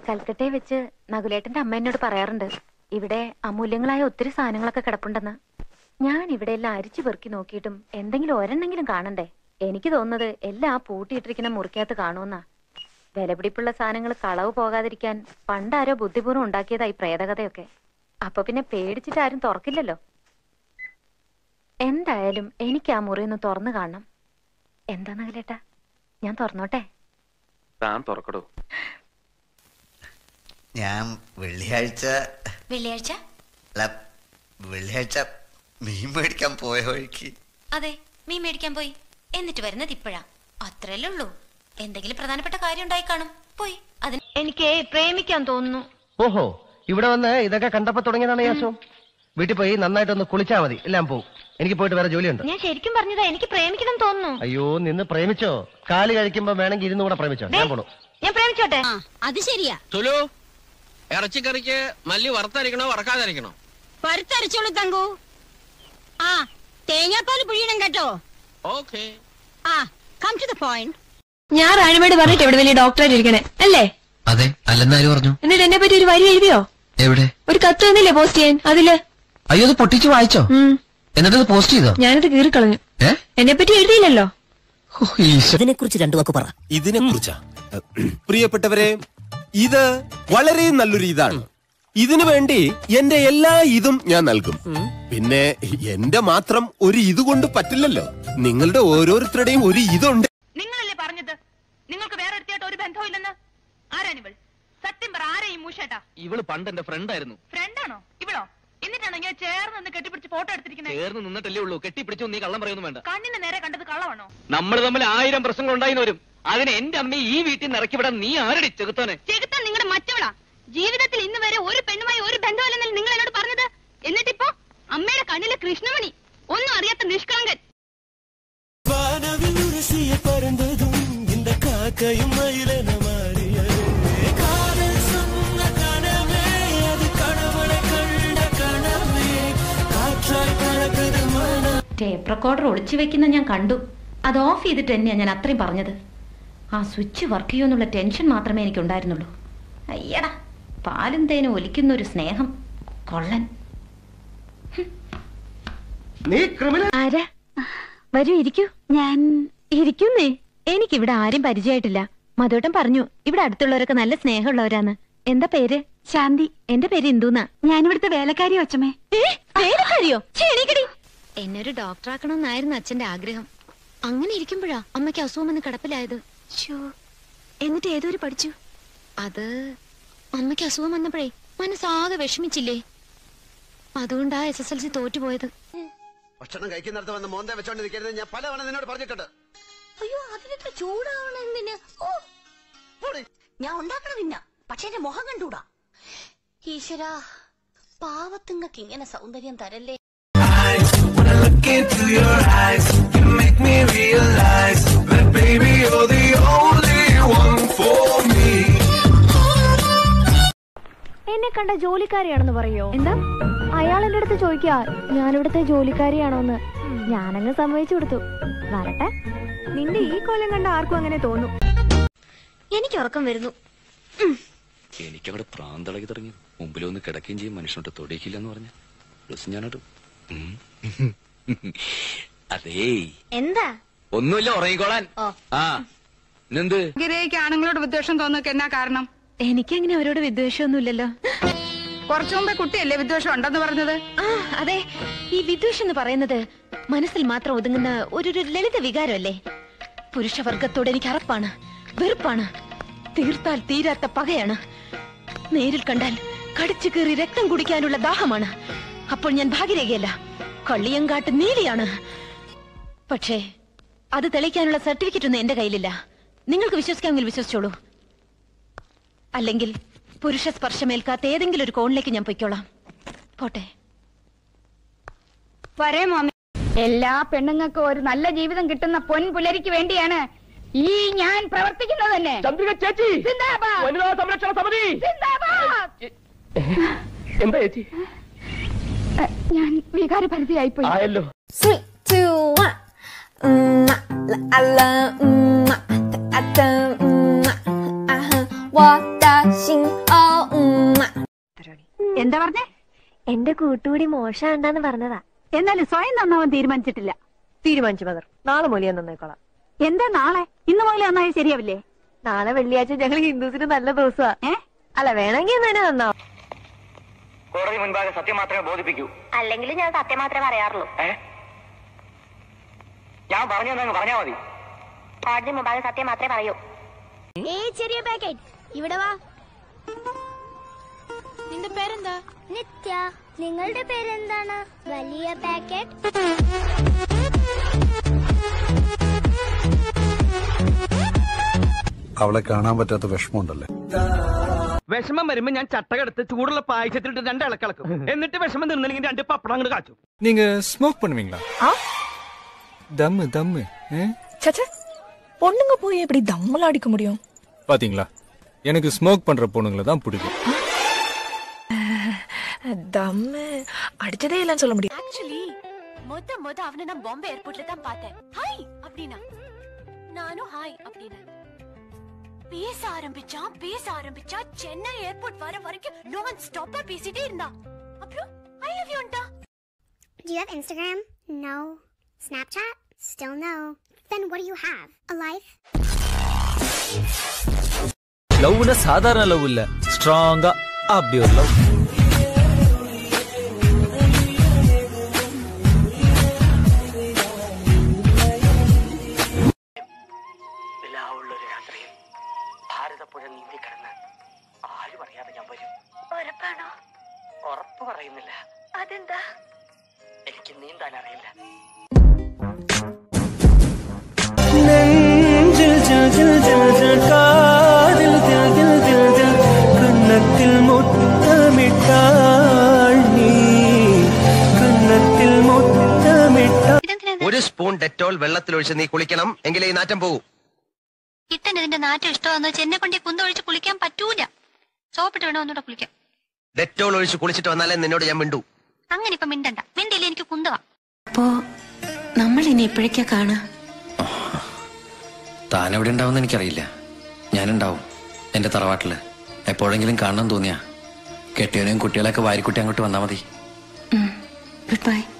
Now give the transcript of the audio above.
കൽക്കട്ടയെ വെച്ച് നകുലേട്ടന്റെ അമ്മ എന്നോട് പറയാറുണ്ട് ഇവിടെ അമൂല്യങ്ങളായ ഒത്തിരി സാധനങ്ങളൊക്കെ കിടപ്പുണ്ടെന്ന് ഞാൻ ഇവിടെ എല്ലാം അരിച്ചു പെറുക്കി നോക്കിയിട്ടും എന്തെങ്കിലും ഒരെണ്ണെങ്കിലും കാണണ്ടേ എനിക്ക് തോന്നുന്നത് എല്ലാം ആ പൂട്ടിയിട്ടിരിക്കുന്ന മുറിക്കകത്ത് കാണുമെന്നാ വിലപിടിപ്പുള്ള സാധനങ്ങൾ കളവ് പോകാതിരിക്കാൻ പണ്ടാരോ ബുദ്ധിപൂർവ്വം ഉണ്ടാക്കിയതായി പ്രേതകഥയൊക്കെ അപ്പൊ പിന്നെ പേടിച്ചിട്ട് ആരും തുറക്കില്ലല്ലോ എന്തായാലും എനിക്ക് ആ മുറി ഒന്ന് തുറന്നു കാണണം എന്താ നകലേട്ടാ ഞാൻ തുറന്നോട്ടെ താൻ തുറക്കടോ ഞാൻ വെള്ളിയാഴ്ച വെള്ളിയാഴ്ച അല്ല വെള്ളിയാഴ്ച മീൻ മേടിക്കാൻ പോയ വഴിക്ക് അതെ മീൻ മേടിക്കാൻ പോയി എന്നിട്ട് വരുന്നത് ഇപ്പോഴാ അത്രല്ലേ ഉള്ളൂ എന്തെങ്കിലും പ്രധാനപ്പെട്ട കാര്യം ഉണ്ടായി കാണും പോയി അതിന് എനിക്ക് പ്രേമിക്കാൻ തോന്നുന്നു ഓഹോ ഇവിടെ വന്ന് ഇതൊക്കെ കണ്ടപ്പോ തുടങ്ങിയതാണ് ഈ അസുഖം വീട്ടിൽ പോയി നന്നായിട്ടൊന്ന് കുളിച്ചാ മതി എല്ലാം പോവും എനിക്ക് പോയിട്ട് വേറെ ജോലിയുണ്ട് ഞാൻ ശരിക്കും പറഞ്ഞതാ എനിക്ക് പ്രേമിക്കണം തോന്നുന്നു അയ്യോ നിന്ന് പ്രേമിച്ചോ കാല് കഴിക്കുമ്പോ വേണമെങ്കിൽ ഇരുന്ന് കൂടെ പ്രേമിച്ചോ ഞാൻ പോണു ഞാൻ പ്രേമിച്ചോട്ടെ അത് ശരിയാ സുലു ഇറച്ചിക്കറിക്ക് മല്ലി വറുത്തരിക്കണോ വറക്കാതിരിക്കണോ പരുത്തരച്ചോളൂ തങ്കു ആ തേങ്ങാപ്പാൽ പുഴിയണം കേട്ടോ ഓക്കേ ആ കം ടു ദ പോയിന്റ് ഞാൻ റാണിമേട് പറഞ്ഞിട്ട് ഇവിടെ വലിയ ഡോക്ടറായിട്ട് ഇരിക്കണേ അല്ലേ അതെ അല്ലെന്നാര് പറഞ്ഞു എന്നിട്ട് എന്നെ പറ്റി ഒരു വരി എഴുതിയോ എവിടെ ഒരു കത്ത് തന്നില്ലേ പോസ്റ്റ് ചെയ്യാൻ അതില് അയ്യോ അത് പൊട്ടിച്ചു വായിച്ചോ ഉം, എന്നിട്ടത് പോസ്റ്റ് ചെയ്തോ ഞാനത് കീറിക്കളഞ്ഞു ഏ എന്നെ പറ്റി എഴുതിയില്ലല്ലോ ഓ, ഈശ്വര. ഇതിനെക്കുറിച്ച് രണ്ടു വാക്ക് പറ ഇതിനെ കുറിച്ചാ പ്രിയപ്പെട്ടവരെ ഇത് വളരെ നല്ലൊരു ഇതാണ് ഇതിനു വേണ്ടി എന്റെ എല്ലാ ഇതും ഞാൻ നൽകും പിന്നെ എന്റെ മാത്രം ഒരു ഇത് കൊണ്ട് പറ്റില്ലല്ലോ നിങ്ങളുടെ ഓരോരുത്തരുടെയും ഒരു ഇതുണ്ട് നിങ്ങളല്ലേ പറഞ്ഞത് നിങ്ങൾക്ക് വേറെ ഒരുത്തിയായിട്ട് ഒരു ബന്ധവുമില്ലെന്ന് ആരാണിവൾ സത്യം പറ ആരാ ഈ മൂഷേട്ടാ ഇവള് പണ്ട് എന്റെ ഫ്രണ്ട് ആയിരുന്നു ഫ്രണ്ടാണോ ഇവളോ എന്നിട്ടാണോ ഇങ്ങനെ ചേർന്ന് നിന്ന് കെട്ടിപ്പിടിച്ച് ഫോട്ടോ എടുത്തിരിക്കുന്നത് ചേർന്ന് നിന്നിട്ടല്ലേ ഉള്ളൂ കെട്ടിപ്പിടിച്ചു നീ കള്ളം പറയുന്നു വേണ്ട കണ്ണിന് നേരെ കണ്ടത് കള്ളമാണോ നമ്മൾ തമ്മിൽ ആയിരം പ്രശ്നങ്ങൾ ഉണ്ടായിന്ന് വരും അതിന് എന്റെ അമ്മ ഈ വീട്ടിൽ നിന്ന് ഇറക്കി വിടാൻ നീ ആരടി ചെകുത്താനെ ചെകുത്താൻ നിങ്ങളുടെ മറ്റവളാ ജീവിതത്തിൽ ഇന്ന് വരെ ഒരു പെണ്ണുമായി ഒരു ബന്ധമില്ലെന്നല്ലേ നിങ്ങൾ എന്നോട് പറഞ്ഞത് എന്നിട്ടിപ്പോ അമ്മയുടെ കണ്ണിലെ കൃഷ്ണമണി ഒന്നും അറിയാത്ത നിഷ്കളങ്കൻ ടേപ്പ് റെക്കോർഡർ ഒളിച്ചു വെക്കുന്ന ഞാൻ കണ്ടു അത് ഓഫ് ചെയ്തിട്ട് തന്നെയാ ഞാൻ അത്രയും പറഞ്ഞത് ആ സ്വിച്ച് വർക്ക് ചെയ്യുമെന്നുള്ള ടെൻഷൻ മാത്രമേ എനിക്ക് ഉണ്ടായിരുന്നുള്ളൂ അയ്യടാ പാലും തേനും ഒലിക്കുന്ന ഒരു സ്നേഹം കൊള്ളൻ നീ ക്രിമിനൽ ആരാ വരൂ ഇരിക്കൂ ഞാൻ ഇരിക്കുന്നേ എനിക്കിവിടെ ആരും പരിചയമായിട്ടില്ല മധുട്ടൻ പറഞ്ഞു ഇവിടെ അടുത്തുള്ളവരൊക്കെ നല്ല സ്നേഹമുള്ളവരാന്ന് എന്താ പേര് ശാന്തി എന്റെ പേര് ഇന്ദുന്നാ ഞാനിവിടുത്തെ വേലക്കാരി അച്ഛമ്മേ വേലക്കാരിയോ എണീക്കടി എന്നെ ഒരു ഡോക്ടർ ആക്കണമെന്നായിരുന്നു അച്ഛന്റെ ആഗ്രഹം അങ്ങനെ ഇരിക്കുമ്പോഴാ അമ്മയ്ക്ക് അസുഖം വന്ന് കിടപ്പിലായത് ശ്ശോ, എന്നിട്ട് ഏതൊരു പഠിച്ചു അത് അമ്മയ്ക്ക് അസുഖം വന്നപ്പോഴേ മനസ്സാകെ വിഷമിച്ചില്ലേ അതുകൊണ്ടാ എസ് എസ് എൽ സി തോറ്റുപോയത് ഭക്ഷണം കഴിക്കുന്നിടത്ത് വന്ന് മോന്തെ വെച്ചോണ്ട് നിൽക്കരുത് ഞാൻ പലവണ നിന്നോട് പറഞ്ഞിട്ടുണ്ട് അയ്യോ അതിനൊക്കെ ചൂടാവണം എന്തിന് ഓ ഞാൻ ഉണ്ടാക്കണം നിന്ന പക്ഷെ എന്റെ മുഖം കണ്ടൂടാ ഈശ്വര പാവത്തുങ്ങൾക്ക് ഇങ്ങനെ സൗന്ദര്യം തരല്ലേ എന്നെ കണ്ട ജോലിക്കാരിയാണെന്ന് പറയോ എന്താ അയാൾ എന്റെ അടുത്ത് ചോദിക്കാ ഞാനിവിടുത്തെ ജോലിക്കാരിയാണോന്ന് ഞാനങ്ങ് സമ്മതിച്ചു കൊടുത്തു വരട്ടെ നിന്റെ ഈ കോലം കണ്ട ആർക്കും അങ്ങനെ തോന്നും എനിക്ക് ഉറക്കം വരുന്നു എനിക്കവിടെ പ്രാന്തളകി തുടങ്ങി മുമ്പിലൊന്ന് കിടക്കുകയും ചെയ്യും മനുഷ്യനോട്ട് തൊടിയിക്കില്ല എന്ന് പറഞ്ഞ ദിവസം ഞാനോട്ട് ഉം. അതേ എന്താ ഒന്നുമില്ല ഉറങ്ങിക്കോളാൻ ആ ഇന്നെന്ത് ഗിരയ്ക്ക് ആണുങ്ങളോട് വിദ്വേഷം തോന്നുക എന്നാ കാരണം എനിക്കങ്ങനെ അവരോട് വിദ്വേഷമൊന്നുമില്ലല്ലോ കുറച്ചു മുമ്പേ കുട്ടിയല്ലേ വിദ്വേഷം ഉണ്ടെന്ന് പറഞ്ഞത് ആ അതെ ഈ വിദ്വേഷം എന്ന് പറയുന്നത് മനസ്സിൽ മാത്രം ഒതുങ്ങുന്ന ഒരു ഒരു ലളിത വികാരമല്ലേ പുരുഷവർഗത്തോട് എനിക്ക് അറപ്പാണ് വെറുപ്പാണ് തീർത്താൽ തീരാത്ത പകയാണ് നേരിൽ കണ്ടാൽ കടിച്ചു കീറി രക്തം കുടിക്കാനുള്ള ദാഹമാണ് അപ്പോൾ ഞാൻ ഭാഗ്യരേഖയല്ല കള്ളിയങ്കാട്ട് നീലിയാണ് പക്ഷേ അത് തെളിയിക്കാനുള്ള സർട്ടിഫിക്കറ്റ് ഒന്നും എന്റെ കയ്യിലില്ല നിങ്ങൾക്ക് വിശ്വസിക്കാമെങ്കിൽ വിശ്വസിച്ചോളൂ അല്ലെങ്കിൽ പുരുഷ സ്പർശമേൽക്കാത്ത ഏതെങ്കിലും ഒരു കോണിലേക്ക് ഞാൻ പൊയ്ക്കോളാം പോട്ടെ വരേ മോമി എല്ലാ പെണ്ണുങ്ങൾക്കും ഒരു നല്ല ജീവിതം കിട്ടുന്ന പൊൻ പുലരിക്ക് വേണ്ടിയാണ് ഈ ഞാൻ പ്രവർത്തിക്കുന്നത് തന്നെ ചന്ദ്രിക ചേച്ചി സിന്ദാബാദ്. വനിതാ സംരക്ഷണ സമിതി സിന്ദാബാദ്. എന്താ ചേച്ചി എ, ഞാൻ വികാരപരിധിയായിപ്പോയി ആയല്ലോ എന്താ പറഞ്ഞേ എന്റെ കൂട്ടുകൂടി മോശമുണ്ടെന്ന് പറഞ്ഞതാ എന്നാലും സ്വയം നന്നാവാൻ തീരുമാനിച്ചിട്ടില്ല തീരുമാനിച്ചു മദർ നാളെ മൂലിയാൻ നന്നേക്കോളാം എന്താ നാളെ ഇന്ന് മുതൽ നന്നായി ശരിയാവില്ലേ നാളെ വെള്ളിയാഴ്ച ഞങ്ങൾ ഹിന്ദുസിന് നല്ല ദിവസമാ ഏ അല്ല വേണമെങ്കിൽ തന്നെ നന്നാവും കോടതി മുൻപാകെ സത്യം മാത്രമേ ബോധിപ്പിക്കൂ അല്ലെങ്കിൽ ഞാൻ സത്യം മാത്രമേ പറയാറുള്ളൂ ഏ ഞാൻ പറഞ്ഞു തന്നെ പറഞ്ഞാ മതി കോടതി മുമ്പാകെ സത്യം മാത്രമേ പറയൂ ഏയ് ചെറിയ പാക്കറ്റ് ഇവിടെ വാ നിന്റെ പേരെന്താ നിത്യ നിങ്ങളുടെ പേരെന്താണ് വലിയ പാക്കറ്റ് അവളെ കാണാൻ പറ്റാത്ത വിഷമമുണ്ടല്ലേ വിഷമം വരുമ്പോ ഞാൻ ചട്ടകെടുത്ത് ചൂടുള്ള പായസത്തിലിട്ട് രണ്ട് ഇളക്കിളക്കും എന്നിട്ട് വിഷമം നിന്നില്ലെങ്കിൽ രണ്ട് പപ്പടം അങ്ങോട്ട് കാച്ചു நீங்க ஸ்மோக் பண்ணுவீங்களா தம்மு தம்மு சச்சா பொண்ணுங்க போய் எப்படி தம்மல அடிக்க முடியும் பாத்தீங்களா எனக்கு ஸ்மோக் பண்ற பொண்ணுங்களை தான் பிடிக்கும் தம்மு அடிச்சதே இல்லைன்னு சொல்ல முடியும் ஆக்சுவலி மொத மொத அவனை நான் பாம்பே ஏர்போர்ட்ல தான் பார்த்தேன் ஹாய் அப்படின்னா நானும் ஹாய் அப்படின்னேன் பேச ஆரம்பிச்சான் பேச ஆரம்பிச்சா சென்னை ஏர்போர்ட் வர வரைக்கும் நான் ஸ்டாப்பா பேசிட்டே இருந்தா அப்புறம் ஐ லவ் யூன்டா Do you have Instagram? No. Snapchat? Still no. Then what do you have? A life? லவ்னா சாதாரண லவ் இல்ல ஸ்ட்ராங்கா அப்படி ஒரு லவ் നിലാവുള്ളൊരു രാത്രിയിൽ ഭാരതപ്പുഴ നീന്തി കിടന്ന് ആരും അറിയാതെ ഞാൻ വരും ഉറപ്പാണോ ഉറപ്പ് പറയുന്നില്ല അതെന്താ എനിക്ക് നീന്താൻ അറിയില്ല കണ്ണത്തിൽ മുത്തമിട്ടാൾ നീ കണ്ണത്തിൽ മുത്തമിട്ടാൾ ഒരു സ്പൂൺ ഡെറ്റോൾ വെള്ളത്തിലൊഴിച്ച് നീ കുളിക്കണം എങ്കിലേ ഈ നാറ്റം പോകൂ കിട്ടൻ ഇതിന്റെ നാറ്റം ഇഷ്ടമാന്ന് വെച്ചാൽ എന്നെ കൊണ്ട് ഈ കുന്തമൊഴിച്ച് കുളിക്കാൻ പറ്റൂല സോപ്പിട്ട് വേണം ഒന്നുകൂടെ കുളിക്കാം ഡെറ്റോൾ ഒഴിച്ച് കുളിച്ചിട്ട് വന്നാലേ നിന്നോട് ഞാൻ മിണ്ടൂ അങ്ങനെ ഇപ്പൊ മിണ്ടണ്ട മിണ്ടില്ലേ എനിക്ക് കുന്തവാ അപ്പോ നമ്മൾ ഇനി എപ്പോഴേക്കാ കാണാ താൻ എവിടെ ഉണ്ടാവും എനിക്കറിയില്ല ഞാനുണ്ടാവും എന്റെ തറവാട്ടില് എപ്പോഴെങ്കിലും കാണണം തോന്നിയാ കെട്ടിയവനെയും കുട്ടികളെയൊക്കെ വാരിക്കുട്ടി അങ്ങോട്ട് വന്നാ മതി ഗുഡ് ബൈ